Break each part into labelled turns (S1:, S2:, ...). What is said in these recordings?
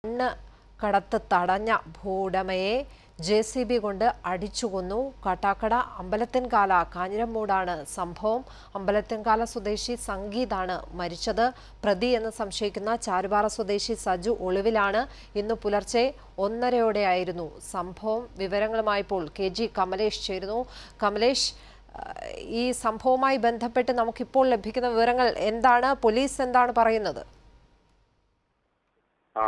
S1: മണ്ണ് കടത്ത് തടഞ്ഞ ഭൂവുടമയെ ജെ സി ബി കൊണ്ട് അടിച്ചുകൊന്നു കാട്ടാക്കട അമ്പലത്തിൻകാല കാഞ്ഞിരമൂടാണ് സംഭവം അമ്പലത്തിൻകാല സ്വദേശി സംഗീതാണ് മരിച്ചത് പ്രതി എന്ന് സംശയിക്കുന്ന ചാരുപാറ സ്വദേശി സജു ഒളിവിലാണ് ഇന്ന് പുലർച്ചെ ഒന്നരയോടെയായിരുന്നു സംഭവം വിവരങ്ങളുമായിപ്പോൾ കെ ജി കമലേഷ് ചേരുന്നു കമലേഷ് ഏഹ്, ഈ സംഭവവുമായി ബന്ധപ്പെട്ട് നമുക്കിപ്പോൾ ലഭിക്കുന്ന വിവരങ്ങൾ എന്താണ് പോലീസ് എന്താണ് പറയുന്നത്
S2: ആ,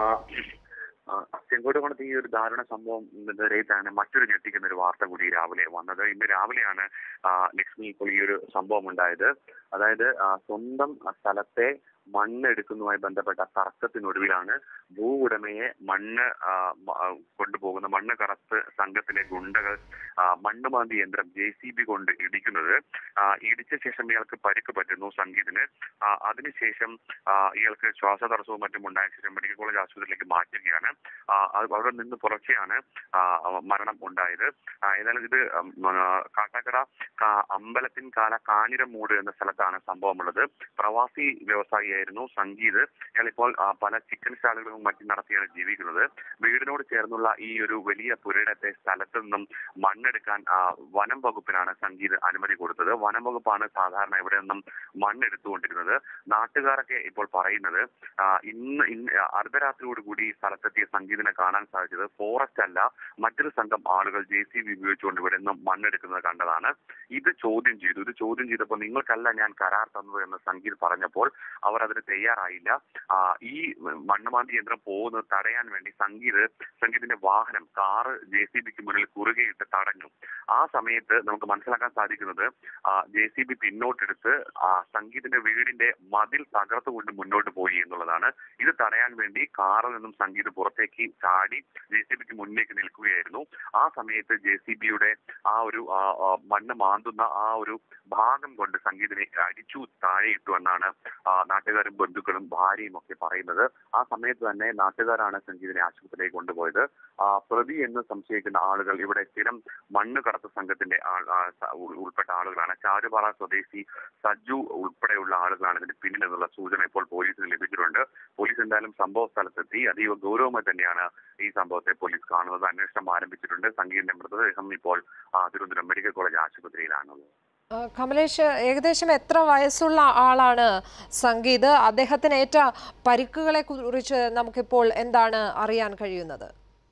S2: ആ, ചെങ്കോട് കോണത്ത് ഈ ഒരു ദാരുണ സംഭവം ഇന്നലെയാണ് മറ്റൊരു ഞെട്ടിക്കുന്ന ഒരു വാർത്ത കൂടി രാവിലെ വന്നത് ഇന്ന് രാവിലെയാണ് ആ, ലക്ഷ്മി ഇപ്പോൾ ഈ ഒരു സംഭവം ഉണ്ടായത് അതായത് ആ, സ്വന്തം സ്ഥലത്തെ മണ്ണ് എടുക്കുന്നതുമായി ബന്ധപ്പെട്ട തർക്കത്തിനൊടുവിലാണ് ഭൂ ഉടമയെ മണ്ണ് ആ, മ- ആ, കൊണ്ടുപോകുന്ന മണ്ണ് കറത്ത് സംഘത്തിലെ ഗുണ്ടകൾ ആ, മണ്ണ് മാന്തി യന്ത്രം ജെ സി ബി കൊണ്ട് ഇടിക്കുന്നത് ആ, ഇടിച്ച ശേഷം ഇയാൾക്ക് പരിക്ക് പറ്റുന്നു സംഗീതിന് ആ, അതിനുശേഷം ആ, ഇയാൾക്ക് ശ്വാസതടസ്സവും മറ്റും ഉണ്ടായ ശേഷം മെഡിക്കൽ കോളേജ് ആശുപത്രിയിലേക്ക് മാറ്റുകയാണ് ആ, അത് അവിടെ നിന്ന് പുറച്ചെയാണ് ആ, മരണം ഉണ്ടായത് ആ, ഏതായാലും ഇത് ഉം, ആ, കാട്ടാക്കട കാ- അമ്പലത്തിൻ കാല കാഞ്ഞിരമൂട് എന്ന സ്ഥലത്താണ് സംഭവമുള്ളത് പ്രവാസി വ്യവസായിയായിരുന്നു സംഗീത് ഇയാളിപ്പോൾ ആ, പല ചിക്കൻ സ്റ്റാളുകളും മറ്റും നടത്തിയാണ് ജീവിക്കുന്നത് വീടിനോട് ചേർന്നുള്ള ഈ ഒരു വലിയ പുരയിടത്തെ സ്ഥലത്ത് നിന്നും മണ്ണെടുക്കാൻ ആ, വനം വകുപ്പിനാണ് സംഗീത് അനുമതി കൊടുത്തത് വനം വകുപ്പാണ് സാധാരണ ഇവിടെ നിന്നും മണ്ണെടുത്തുകൊണ്ടിരുന്നത് നാട്ടുകാരൊക്കെ ഇപ്പോൾ പറയുന്നത് ആ, ഇന്ന് ഇന്ന് അർദ്ധരാത്രിയോട് കൂടി ഈ സ്ഥലത്തെത്തിയ സംഗീതിനെ കാണാൻ സാധിച്ചത് ഫോറസ്റ്റ് അല്ല മറ്റൊരു സംഘം ആളുകൾ ജെ സി ബി ഉപയോഗിച്ചുകൊണ്ട് ഇവിടെ നിന്നും മണ്ണെടുക്കുന്നത് കണ്ടതാണ് ഇത് ചോദ്യം ചെയ്തു ഇത് ചോദ്യം ചെയ്തപ്പോൾ നിങ്ങൾക്കല്ല ഞാൻ കരാർ തന്നത് എന്ന് സംഗീത് പറഞ്ഞപ്പോൾ അവർ അതിന് തയ്യാറായില്ല ആ, ഈ മണ്ണുമാന്തി യന്ത്രം പോകുന്നത് തടയാൻ വേണ്ടി സംഗീത് സംഗീതിന്റെ വാഹനം കാറ് ജെ സി ബിക്ക് മുന്നിൽ കുറുകെയിട്ട് തടഞ്ഞു ആ സമയത്ത് നമുക്ക് മനസ്സിലാക്കാൻ സാധിക്കുന്നത് ജെ സി ബി പിന്നോട്ടെടുത്ത് ആ, സംഗീതിന്റെ വീടിന്റെ മതിൽ തകർത്തുകൊണ്ട് മുന്നോട്ട് പോയി എന്നുള്ളതാണ് ഇത് തടയാൻ വേണ്ടി കാറിൽ നിന്നും സംഗീത് പുറത്തേക്ക് ചാടി ജെ സി ബിക്ക് മുന്നിലേക്ക് നിൽക്കുകയായിരുന്നു ആ സമയത്ത് ജെ സി ബിയുടെ ആ ഒരു ആ, ആ, മണ്ണ് മാന്തുന്ന ആ ഒരു ഭാഗം കൊണ്ട് സംഗീതിനെ അടിച്ചു താഴെയിട്ടു എന്നാണ് ആ, നാട്ടുകാരും ബന്ധുക്കളും ഭാര്യയും ഒക്കെ പറയുന്നത് ആ സമയത്ത് തന്നെ നാട്ടുകാരാണ് സംഗീതിനെ ആശുപത്രിയിലേക്ക് കൊണ്ടുപോയത് ആ, പ്രതി എന്ന് സംശയിക്കുന്ന ആളുകൾ ഇവിടെ സ്ഥിരം മണ്ണ് കടത്ത് സംഘത്തിന്റെ ആൾ- ആ, സ- ഉൾ- ഉൾപ്പെട്ട ആളുകളാണ് ചാരുപാറ സ്വദേശി സജു ഉൾപ്പെടെയുള്ള ആളുകളാണ് ഇതിന് പിന്നിൽ എന്നുള്ള സൂചന ഇപ്പോൾ പോലീസിന് ലഭിച്ചിട്ടുണ്ട് പോലീസ് എന്തായാലും സംഭവ സ്ഥലത്തെത്തി അതീവ ഗൗരവമായി തന്നെയാണ് ഈ സംഭവത്തെ പോലീസ് കാണുന്നത് അന്വേഷണം ആരംഭിച്ചിട്ടുണ്ട് സംഗീതിന്റെ മൃതദേഹം ഇപ്പോൾ ആ, തിരുവനന്തപുരം മെഡിക്കൽ കോളേജ് ആശുപത്രിയിലാണുള്ളത്
S1: ആ, കമലേഷ് ഏകദേശം എത്ര വയസ്സുള്ള ആളാണ് സംഗീത് അദ്ദേഹത്തിന് ഏറ്റ പരിക്കുകളെ കുറിച്ച് നമുക്കിപ്പോൾ എന്താണ് അറിയാൻ കഴിയുന്നത്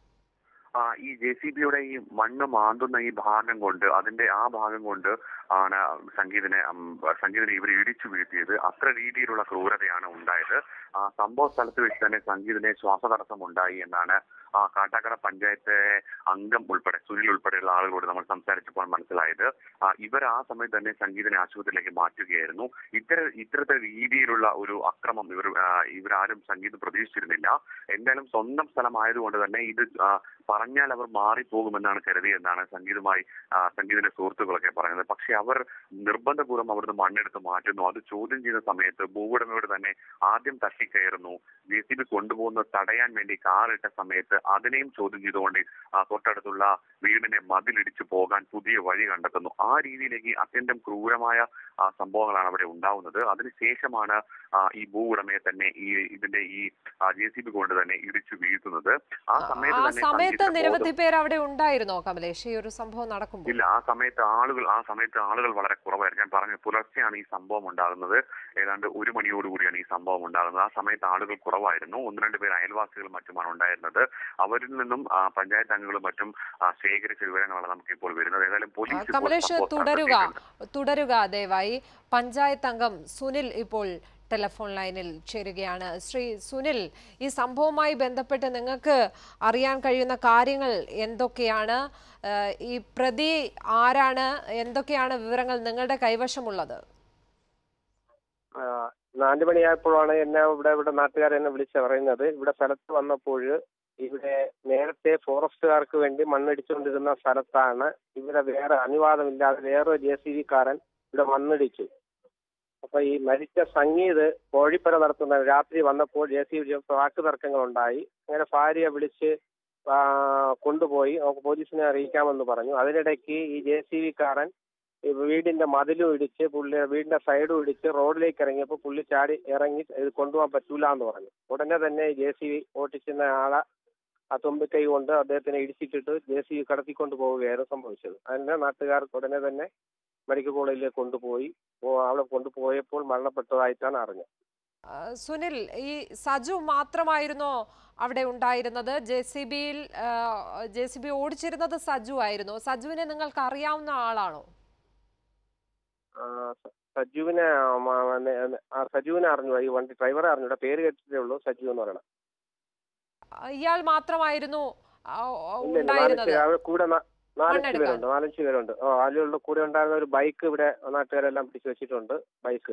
S2: ആ ഈ ജെ സി ബിയുടെ ഈ മണ്ണ് മാന്തുന്ന ഈ ഭാഗം കൊണ്ട് അതിന്റെ ആ ഭാഗം കൊണ്ട് ആണ് സംഗീതിനെ ഉം, സംഗീതിനെ ഇവർ ഇടിച്ചു വീഴ്ത്തിയത് അത്ര രീതിയിലുള്ള ക്രൂരതയാണ് ഉണ്ടായത് ആ സംഭവ സ്ഥലത്ത് വെച്ച് തന്നെ സംഗീതിനെ ശ്വാസതടസ്സം ഉണ്ടായി എന്നാണ് ആ കാട്ടാക്കട പഞ്ചായത്ത് അംഗം ഉൾപ്പെടെ സുനിൽ ഉൾപ്പെടെയുള്ള ആളുകളോട് നമ്മൾ സംസാരിച്ചപ്പോൾ മനസ്സിലായത് ആ, ഇവർ ആ സമയത്ത് തന്നെ സംഗീതിനെ ആശുപത്രിയിലേക്ക് മാറ്റുകയായിരുന്നു ഇത്തര ഇത്തരത്തെ രീതിയിലുള്ള ഒരു അക്രമം ഇവർ ആ, ഇവരാരും സംഗീത് പ്രതീക്ഷിച്ചിരുന്നില്ല എന്തായാലും സ്വന്തം സ്ഥലമായതുകൊണ്ട് തന്നെ ഇത് ആ, പറഞ്ഞാൽ അവർ മാറിപ്പോകുമെന്നാണ് കരുതിയെന്നാണ് സംഗീതമായി ആ, സംഗീതിന്റെ സുഹൃത്തുക്കളൊക്കെ പറയുന്നത് പക്ഷെ അവർ നിർബന്ധപൂർവ്വം അവിടുന്ന് മണ്ണെടുത്ത് മാറ്റുന്നു അത് ചോദ്യം ചെയ്യുന്ന സമയത്ത് ഭൂവുടമയോട് തന്നെ ആദ്യം തട്ടിക്കയറുന്നു ജെ സി ബി കൊണ്ടുപോകുന്നത് തടയാൻ വേണ്ടി കാറിട്ട സമയത്ത് അതിനെയും ചോദ്യം ചെയ്തുകൊണ്ട് ആ, തൊട്ടടുത്തുള്ള വീടിന്റെ മതിലിടിച്ചു പോകാൻ പുതിയ വഴി കണ്ടെത്തുന്നു ആ രീതിയിലേക്ക് അത്യന്തം ക്രൂരമായ ആ, സംഭവങ്ങളാണ് അവിടെ ഉണ്ടാവുന്നത് അതിനുശേഷമാണ് ആ, ഈ ഭൂ ഉടമയെ തന്നെ ഈ ഇതിന്റെ ഈ ജെ സി ബി കൊണ്ട് തന്നെ ഇടിച്ചു വീഴ്ത്തുന്നത് ആ സമയത്ത്
S1: ആ
S2: തന്നെ
S1: സമയത്ത്
S2: സംഗീതത്തിന്
S1: നിരവധി
S2: ബോധം-
S1: പേർ അവിടെ ഉണ്ടായിരുന്നോ കമലേഷ് ഈ ഒരു സംഭവം നടക്കുമ്പോൾ
S2: ഇല്ല ആ സമയത്ത് ആളുകൾ ആ സമയത്ത് ആളുകൾ വളരെ കുറവായിരുന്നു ഞാൻ പറഞ്ഞു പുലർച്ചെയാണ് ഈ സംഭവം ഉണ്ടാകുന്നത് ഏതാണ്ട് ഒരു മണിയോടുകൂടിയാണ് ഈ സംഭവം ഉണ്ടാകുന്നത് ആ സമയത്ത് ആളുകൾ കുറവായിരുന്നു ഒന്ന് രണ്ട് പേർ അയൽവാസികളും മറ്റുമാണ് ഉണ്ടായിരുന്നത് അവരിൽ നിന്നും ആ, പഞ്ചായത്ത് അംഗങ്ങളും മറ്റും ആ, ശേഖരിച്ച വിവരങ്ങളാണ് നമുക്ക് ഇപ്പോൾ വരുന്നത് ഏതായാലും
S1: ആ,
S2: പോലീസ് ഇപ്പോൾ
S1: കമലേഷ്
S2: സംഭവ
S1: തുടരുക
S2: സ്ഥലത്തെത്തിയിട്ടുണ്ട്.
S1: തുടരുക ദയവായി പഞ്ചായത്ത് അംഗം സുനിൽ ഇപ്പോൾ ടെലിഫോൺ ലൈനിൽ ചേരുകയാണ് ശ്രീ സുനിൽ ഈ സംഭവവുമായി ബന്ധപ്പെട്ട് നിങ്ങൾക്ക് അറിയാൻ കഴിയുന്ന കാര്യങ്ങൾ എന്തൊക്കെയാണ് ആ, ഈ പ്രതി ആരാണ് എന്തൊക്കെയാണ് വിവരങ്ങൾ നിങ്ങളുടെ കൈവശമുള്ളത്
S3: ആ, നാല് മണിയായപ്പോഴാണ് എന്നെ ഇവിടെ ഇവിടെ നാട്ടുകാർ എന്നെ വിളിച്ച് പറയുന്നത് ഇവിടെ സ്ഥലത്ത് വന്നപ്പോൾ ഇവിടെ നേരത്തെ ഫോറസ്റ്റുകാർക്ക് വേണ്ടി മണ്ണിടിച്ചുകൊണ്ടിരുന്ന സ്ഥലത്താണ് ഇവിടെ വേറെ അനുവാദമില്ലാതെ വേറൊരു ജെ സി കാരൻ ഇവിടെ മണ്ണിടിച്ചു അപ്പൊ ഈ മരിച്ച സംഗീത് കോഴിപ്പര നടത്തുന്ന രാത്രി വന്നപ്പോൾ ജെ സി ബി വാക്ക് തർക്കങ്ങൾ ഉണ്ടായി അങ്ങനെ ഭാര്യയെ വിളിച്ച് ആ, കൊണ്ടുപോയി നമുക്ക് പോലീസിനെ അറിയിക്കാമെന്ന് പറഞ്ഞു അതിനിടയ്ക്ക് ഈ ജെ സി കാരൻ ഈ വീടിന്റെ മതിലും ഇടിച്ച് പുള്ളി വീടിന്റെ സൈഡും ഇടിച്ച് റോഡിലേക്ക് ഇറങ്ങിയപ്പോൾ പുള്ളി ചാടി ഇറങ്ങി ഇത് കൊണ്ടുപോകാൻ പറ്റൂല എന്ന് പറഞ്ഞു ഉടനെ തന്നെ ജെ സി ബി ഓട്ടിച്ചിരുന്ന ആളെ ആ തുമ്പിക്കൈ കൊണ്ട് അദ്ദേഹത്തിനെ ഇടിച്ചിട്ടിട്ട് ജെ സി ബി കടത്തിക്കൊണ്ട് പോവുകയായിരുന്നു സംഭവിച്ചത് അതിനെ നാട്ടുകാർ ഉടനെ തന്നെ മെഡിക്കൽ കോളേജിലേക്ക് കൊണ്ടുപോയി ഓ- അവിടെ കൊണ്ടുപോയപ്പോൾ മരണപ്പെട്ടതായിട്ടാണ് അറിഞ്ഞത്
S1: ആ, സുനിൽ ഈ സജു മാത്രമായിരുന്നോ അവിടെ ഉണ്ടായിരുന്നത് ജെ സി ബിയിൽ ജെ സി ബി ഓടിച്ചിരുന്നത് സജു ആയിരുന്നു സജുവിനെ നിങ്ങൾക്ക് അറിയാവുന്ന ആളാണോ
S3: ആ, സ- സജുവിനെ ആ, മ- നെ- ആ, സജുവിനെ അറിഞ്ഞു ഈ വണ്ടി ഡ്രൈവറെ അറിഞ്ഞു പേര് കേട്ടിട്ടേ ഉള്ളൂ സജു എന്ന് പറയണം
S1: ആ, ഇയാൾ മാത്രമായിരുന്നു ആ,
S3: ഇല്ല ഇല്ല
S1: ഉണ്ടായിരുന്നത്
S3: നാലഞ്ച് അവിടെ കൂടെ ന- നാലഞ്ച്
S1: മണ്ണെടുക്കാൻ.
S3: പേരുണ്ട് നാലഞ്ച് പേരുണ്ട് ഓ ആളുകളുടെ കൂടെ ഉണ്ടായിരുന്ന ഒരു ബൈക്ക് ഇവിടെ നാട്ടുകാരെല്ലാം പിടിച്ചു വെച്ചിട്ടുണ്ട് ബൈക്ക്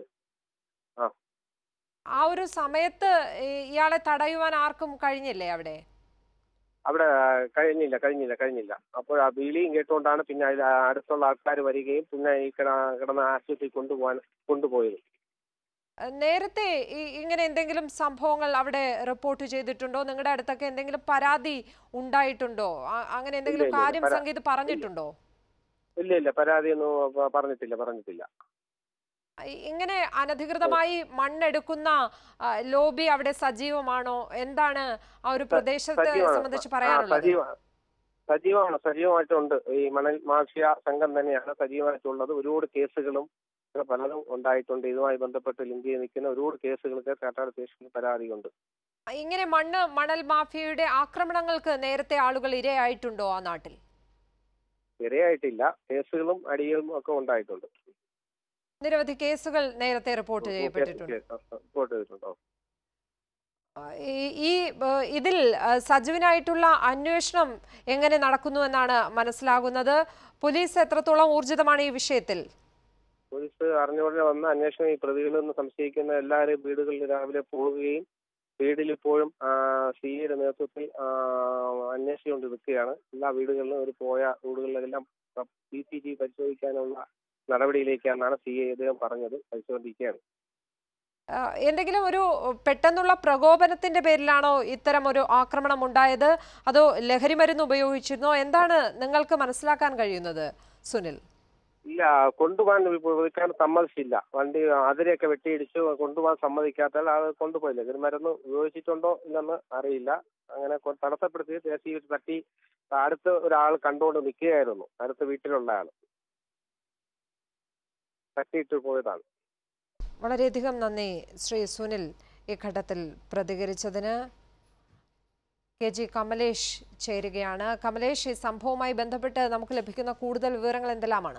S1: ആ ഒരു സമയത്ത് ഈ ഇയാളെ തടയുവാൻ ആർക്കും കഴിഞ്ഞില്ലേ അവിടെ
S3: അവിടെ ആ, കഴിഞ്ഞില്ല കഴിഞ്ഞില്ല കഴിഞ്ഞില്ല അപ്പോൾ ആ വിളിയും കേട്ടുകൊണ്ടാണ് പിന്നെ അതിൽ അടുത്തുള്ള ആൾക്കാർ വരികയും പിന്നെ ഈ കിട- കിടന്ന ആശുപത്രി കൊണ്ടുപോകാൻ കൊണ്ടുപോയത്
S1: ആ, നേരത്തെ ഈ ഇങ്ങനെ എന്തെങ്കിലും സംഭവങ്ങൾ അവിടെ റിപ്പോർട്ട് ചെയ്തിട്ടുണ്ടോ നിങ്ങളുടെ അടുത്തൊക്കെ എന്തെങ്കിലും പരാതി ഉണ്ടായിട്ടുണ്ടോ ആ- അങ്ങനെ എന്തെങ്കിലും
S3: ഇല്ല, ഇല്ല,
S1: കാര്യം
S3: പരാ-
S1: സംഗീത് പറഞ്ഞിട്ടുണ്ടോ
S3: ഇല്ല ഇല്ല പരാതിയൊന്നും പ- പറഞ്ഞിട്ടില്ല പറഞ്ഞിട്ടില്ല
S1: ഇ- ഇങ്ങനെ അനധികൃതമായി മണ്ണെടുക്കുന്ന ആ, ലോബി അവിടെ സജീവമാണോ എന്താണ് ആ ഒരു പ്രദേശത്തെ
S3: സജീവമാണ്.
S1: സംബന്ധിച്ച്
S3: ആ,
S1: പറയാനുള്ളത്
S3: സജീവ സജീവമാണ് സജീവമായിട്ടുണ്ട് ഈ മണൽ മാഫിയ സംഘം തന്നെയാണ് സജീവമായിട്ടുള്ളത് ഒരുപാട് കേസുകളും ഒക്കെ പലതും ഉണ്ടായിട്ടുണ്ട് ഇതുമായി ബന്ധപ്പെട്ട് ലിങ്ക് ചെയ്ത് നിൽക്കുന്ന ഒരുപാട് കേസുകളൊക്കെ കാട്ടാട് സ്റ്റേഷനിൽ പരാതിയുണ്ട്
S1: ഇങ്ങനെ മണ്ണ് മണൽ മാഫിയയുടെ ആക്രമണങ്ങൾക്ക് നേരത്തെ ആളുകൾ ഇരയായിട്ടുണ്ടോ ആ നാട്ടിൽ
S3: ഇരയായിട്ടില്ല കേസുകളും അടികളും ഒക്കെ ഉണ്ടായിട്ടുണ്ട്
S1: നിരവധി കേസുകൾ നേരത്തെ റിപ്പോർട്ട് ചെയ്യപ്പെട്ടിട്ടുണ്ട്
S3: റിപ്പോർട്ട് ചെയ്തിട്ടുണ്ടോ
S1: ഈ- ഈ ഏഹ്, ഇതിൽ ഏഹ്, സജുവിനായിട്ടുള്ള അന്വേഷണം എങ്ങനെ നടക്കുന്നു എന്നാണ് മനസ്സിലാകുന്നത് പോലീസ് എത്രത്തോളം ഊർജിതമാണ് ഈ വിഷയത്തിൽ
S3: പോലീസ് അറിഞ്ഞുടനെ വന്ന അന്വേഷണം ഈ പ്രതികളിൽ നിന്ന് സംശയിക്കുന്ന എല്ലാവരും വീടുകളിൽ രാവിലെ പോവുകയും വീട്ടിൽ ഇപ്പോഴും സിയുടെ നേതൃത്വത്തിൽ ആ, അന്വേഷിച്ചുകൊണ്ട് നിൽക്കുകയാണ് എല്ലാ വീടുകളിലും ഒരു പോയ വീടുകളിലെല്ലാം സി സി ടി പരിശോധിക്കാനുള്ള നടപടിയിലേക്കാണെന്നാണ് സി ഐ അദ്ദേഹം പറഞ്ഞത് പരിശോധിക്കുകയാണ്
S1: ഏഹ്, എന്തെങ്കിലും ഒരു പെട്ടെന്നുള്ള പ്രകോപനത്തിന്റെ പേരിലാണോ ഇത്തരം ഒരു ആക്രമണം ഉണ്ടായത് അതോ ലഹരി മരുന്ന് ഉപയോഗിച്ചിരുന്നോ എന്താണ് നിങ്ങൾക്ക് മനസ്സിലാക്കാൻ കഴിയുന്നത് സുനിൽ
S3: ഇല്ല കൊണ്ടുപോകാൻ വിളിക്കാൻ സമ്മതിച്ചില്ല വണ്ടി അതിരെയൊക്കെ വെട്ടിയിടിച്ച് കൊണ്ടുപോകാൻ സമ്മതിക്കാത്താൽ അത് കൊണ്ടുപോയില്ല ഇതിന് മരുന്ന് ഉപയോഗിച്ചിട്ടുണ്ടോ ഇല്ലെന്ന് അറിയില്ല അങ്ങനെ കൊ- തടസ്സപ്പെടുത്തി ദേശീയ തട്ടി അടുത്ത് ഒരാൾ കണ്ടുകൊണ്ട് നിൽക്കുകയായിരുന്നു അടുത്ത വീട്ടിലുള്ള ആൾ തട്ടിയിട്ട് പോയതാണ്
S1: വളരെയധികം നന്ദി ശ്രീ സുനിൽ ഈ ഘട്ടത്തിൽ പ്രതികരിച്ചതിന് കെ ജി കമലേഷ് ചേരുകയാണ് കമലേഷ് ഈ സംഭവവുമായി ബന്ധപ്പെട്ട് നമുക്ക് ലഭിക്കുന്ന കൂടുതൽ വിവരങ്ങൾ എന്തെല്ലാമാണ്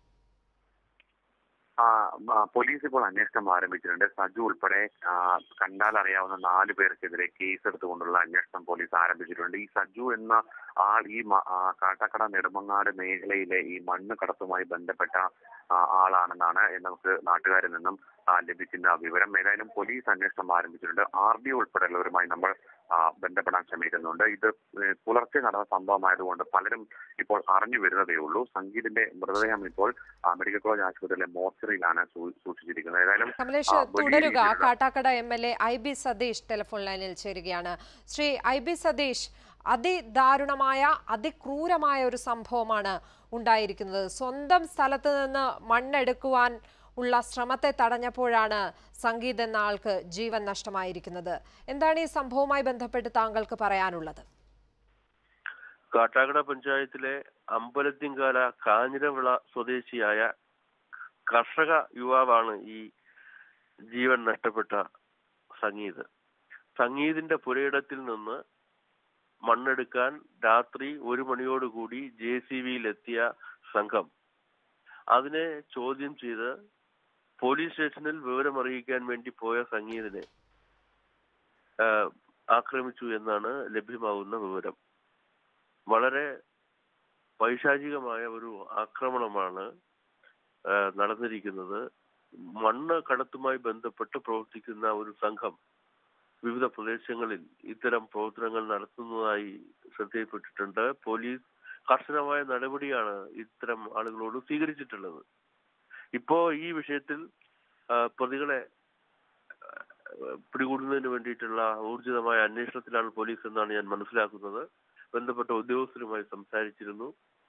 S2: ആ, ആ, പോലീസ് ഇപ്പോൾ അന്വേഷണം ആരംഭിച്ചിട്ടുണ്ട് സജു ഉൾപ്പെടെ ആ, കണ്ടാൽ അറിയാവുന്ന നാല് പേർക്കെതിരെ കേസ് എടുത്തുകൊണ്ടുള്ള അന്വേഷണം പോലീസ് ആരംഭിച്ചിട്ടുണ്ട് ഈ സജു എന്ന ആൾ ഈ മ- ആ, കാട്ടാക്കട നെടുമങ്ങാട് മേഖലയിലെ ഈ മണ്ണ് കടത്തുമായി ബന്ധപ്പെട്ട ആ, ആളാണെന്നാണ് നമുക്ക് നാട്ടുകാരിൽ നിന്നും ആ, ലഭിക്കുന്ന വിവരം ഏതായാലും പോലീസ് അന്വേഷണം ആരംഭിച്ചിട്ടുണ്ട് ആർ ഡി ഉൾപ്പെടെയുള്ളവരുമായി നമ്മൾ ആ, ബന്ധപ്പെടാൻ ശ്രമിക്കുന്നുണ്ട് ഇത് ഏഹ്, പുലർച്ചെ നടന്ന സംഭവമായതുകൊണ്ട് പലരും ഇപ്പോൾ അറിഞ്ഞു വരുന്നതേ ഉള്ളൂ സംഗീതിന്റെ മൃതദേഹം ഇപ്പോൾ ആ, മെഡിക്കൽ കോളേജ് ആശുപത്രിയിലെ മോർച്ചറിയിലാണ് സൂ- സൂക്ഷിച്ചിരിക്കുന്നത് ഏതായാലും
S1: കമലേഷ്
S2: ആ, വലിയ
S1: തുടരുക
S2: രീതിയിലുള്ള-
S1: Kattakada M L A I B Satheesh telephone ലൈനിൽ ചേരുകയാണ് ശ്രീ ഐ ബി സതീഷ് അതിദാരുണമായ അതിക്രൂരമായ ഒരു സംഭവമാണ് ഉണ്ടായിരിക്കുന്നത് സ്വന്തം സ്ഥലത്ത് നിന്ന് മണ്ണെടുക്കുവാൻ ഉള്ള ശ്രമത്തെ തടഞ്ഞപ്പോഴാണ് സംഗീത് എന്ന ആൾക്ക് ജീവൻ നഷ്ടമായിരിക്കുന്നത് എന്താണ് ഈ സംഭവവുമായി ബന്ധപ്പെട്ട് താങ്കൾക്ക് പറയാനുള്ളത്
S4: കാട്ടാക്കട പഞ്ചായത്തിലെ അമ്പലത്തിങ്കാല കാഞ്ഞിരവിള സ്വദേശിയായ കർഷക യുവാവാണ് ഈ ജീവൻ നഷ്ടപ്പെട്ട സംഗീത് സംഗീതിന്റെ പുരയിടത്തിൽ നിന്ന് മണ്ണെടുക്കാൻ രാത്രി ഒരു മണിയോടുകൂടി ജെ സി ബിയിലെത്തിയ സംഘം അതിനെ ചോദ്യം ചെയ്ത് പോലീസ് സ്റ്റേഷനിൽ വിവരം അറിയിക്കാൻ വേണ്ടി പോയ സംഗീതിനെ ആ, ആക്രമിച്ചു എന്നാണ് ലഭ്യമാകുന്ന വിവരം വളരെ പൈശാചികമായ ഒരു ആക്രമണമാണ് ആ, നടന്നിരിക്കുന്നത് മണ്ണ് കടത്തുമായി ബന്ധപ്പെട്ട് പ്രവർത്തിക്കുന്ന ഒരു സംഘം വിവിധ പ്രദേശങ്ങളിൽ ഇത്തരം പ്രവർത്തനങ്ങൾ നടത്തുന്നതായി ശ്രദ്ധയിൽപ്പെട്ടിട്ടുണ്ട് പോലീസ് കർശനമായ നടപടിയാണ് ഇത്തരം ആളുകളോട് സ്വീകരിച്ചിട്ടുള്ളത് ഇപ്പോ ഈ വിഷയത്തിൽ ആ, പ്രതികളെ ആ, പിടികൂടുന്നതിന് വേണ്ടിയിട്ടുള്ള ഊർജിതമായ അന്വേഷണത്തിലാണ് പോലീസ് എന്നാണ് ഞാൻ മനസ്സിലാക്കുന്നത് ബന്ധപ്പെട്ട ഉദ്യോഗസ്ഥരുമായി സംസാരിച്ചിരുന്നു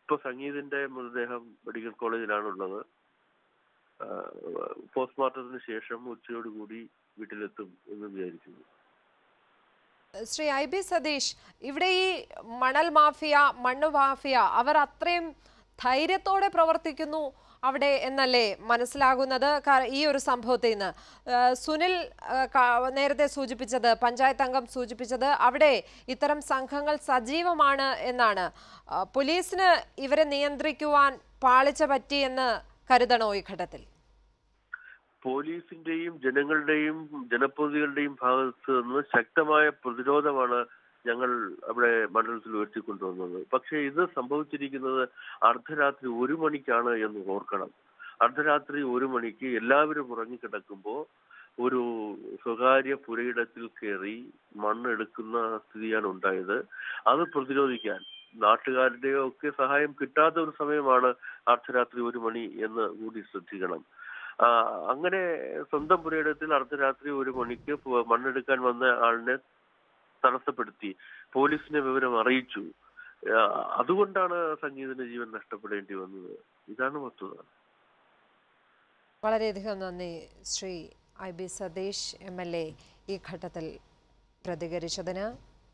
S4: ഇപ്പൊ സംഗീതിന്റെ മൃതദേഹം മെഡിക്കൽ കോളേജിലാണുള്ളത് ആ, പോസ്റ്റ്മോർട്ടത്തിന് ശേഷം ഉച്ചയോടുകൂടി വീട്ടിലെത്തും എന്ന് വിചാരിക്കുന്നു
S1: ശ്രീ ഐ ബി സതീഷ് ഇവിടെ ഈ മണൽ മാഫിയ മണ്ണ് മാഫിയ അവർ അത്രയും ധൈര്യത്തോടെ പ്രവർത്തിക്കുന്നു അവിടെ എന്നല്ലേ മനസ്സിലാകുന്നത് കാ- ഈ ഒരു സംഭവത്തിൽ നിന്ന് ആ, സുനിൽ ആ, ക- നേരത്തെ സൂചിപ്പിച്ചത് പഞ്ചായത്ത് അംഗം സൂചിപ്പിച്ചത് അവിടെ ഇത്തരം സംഘങ്ങൾ സജീവമാണ് എന്നാണ് ആ, പോലീസിന് ഇവരെ നിയന്ത്രിക്കുവാൻ പാളിച്ച പറ്റി എന്ന് കരുതണോ ഈ ഘട്ടത്തിൽ
S4: പോലീസിന്റെയും ജനങ്ങളുടെയും ജനപ്രതിനിധികളുടെയും ഭാഗത്ത് നിന്ന് ശക്തമായ പ്രതിരോധമാണ് ഞങ്ങൾ അവിടെ മണ്ഡലത്തിൽ ഉയർത്തിക്കൊണ്ടുവന്നത് പക്ഷേ ഇത് സംഭവിച്ചിരിക്കുന്നത് അർദ്ധരാത്രി ഒരു മണിക്കാണ് എന്ന് ഓർക്കണം അർദ്ധരാത്രി ഒരു മണിക്ക് എല്ലാവരും ഉറങ്ങിക്കിടക്കുമ്പോൾ ഒരു സ്വകാര്യ പുരയിടത്തിൽ കയറി മണ്ണെടുക്കുന്ന സ്ഥിതിയാണ് ഉണ്ടായത് അത് പ്രതിരോധിക്കാൻ നാട്ടുകാരുടെയോ ഒക്കെ സഹായം കിട്ടാത്ത ഒരു സമയമാണ് അർദ്ധരാത്രി ഒരു മണി എന്ന് കൂടി ശ്രദ്ധിക്കണം ആ, അങ്ങനെ സ്വന്തം പുരയിടത്തിൽ അർദ്ധരാത്രി ഒരു മണിക്ക് പോ- മണ്ണെടുക്കാൻ വന്ന ആളിനെ തടസ്സപ്പെടുത്തി പോലീസിനെ വിവരം അറിയിച്ചു ആ, അതുകൊണ്ടാണ് സംഗീതത്തിന് ജീവൻ നഷ്ടപ്പെടേണ്ടി വന്നത് ഇതാണ് വസ്തുത
S1: വളരെയധികം നന്ദി Shri I B Satheesh M L A ഈ ഘട്ടത്തിൽ പ്രതികരിച്ചതിന്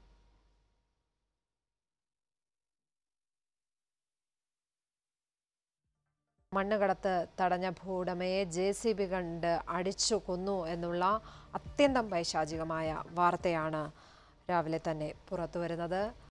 S1: മണ്ണുകടത്ത് തടഞ്ഞ ഭൂവുടമയെ ജെ സി ബി കണ്ട് അടിച്ചു കൊന്നു എന്നുള്ള അത്യന്തം പൈശാചികമായ വാർത്തയാണ് രാവിലെ തന്നെ പുറത്തു വരുന്നത്